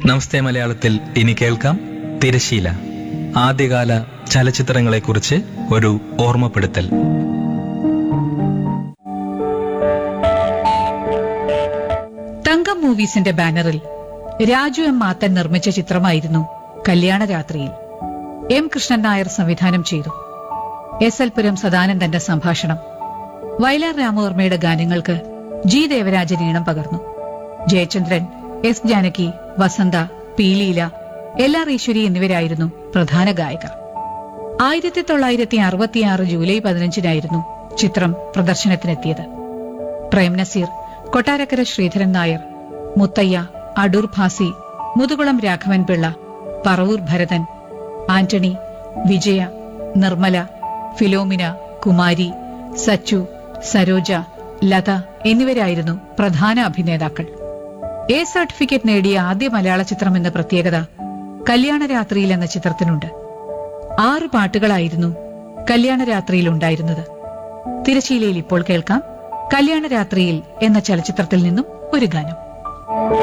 നമസ്തേ മലയാളത്തിൽ ഇനി കേൾക്കാം തിരശീല ആദ്യകാല ചലച്ചിത്രങ്ങളെക്കുറിച്ച് ഒരു ഓർമ്മപ്പെടുത്തൽ തങ്കം മൂവീസിന്റെ ബാനറിൽ രാജു എം മാത്തൻ നിർമ്മിച്ച ചിത്രമായിരുന്നു കല്യാണരാത്രിയിൽ എം കൃഷ്ണൻ നായർ സംവിധാനം ചെയ്തു എസ് എൽ പുരം സദാനന്ദന്റെ സംഭാഷണം വയലാർ രാമവർമ്മയുടെ ഗാനങ്ങൾക്ക് ജി ദേവരാജൻ ഈണം പകർന്നു ജയചന്ദ്രൻ എസ് ജാനകി വസന്ത പീലീല എൽ ആർ ഈശ്വരി എന്നിവരായിരുന്നു പ്രധാന ഗായകർ ആയിരത്തി തൊള്ളായിരത്തി അറുപത്തിയാറ് ജൂലൈ പതിനഞ്ചിനായിരുന്നു ചിത്രം പ്രദർശനത്തിനെത്തിയത് പ്രേം നസീർ കൊട്ടാരക്കര ശ്രീധരൻ നായർ മുത്തയ്യ അടൂർ ഭാസി മുതുകുളം രാഘവൻ പിള്ള പറവൂർ ഭരതൻ ആന്റണി വിജയ നിർമ്മല ഫിലോമിന കുമാരി സച്ചു സരോജ ലത എന്നിവരായിരുന്നു പ്രധാന അഭിനേതാക്കൾ എ സർട്ടിഫിക്കറ്റ് നേടിയ ആദ്യ മലയാള ചിത്രം എന്ന പ്രത്യേകത കല്യാണരാത്രിയിൽ എന്ന ചിത്രത്തിനുണ്ട് ആറ് പാട്ടുകളായിരുന്നു കല്യാണരാത്രിയിൽ ഉണ്ടായിരുന്നത് തിരശീലയിൽ ഇപ്പോൾ കേൾക്കാം കല്യാണരാത്രിയിൽ എന്ന ചലച്ചിത്രത്തിൽ നിന്നും ഒരു ഗാനം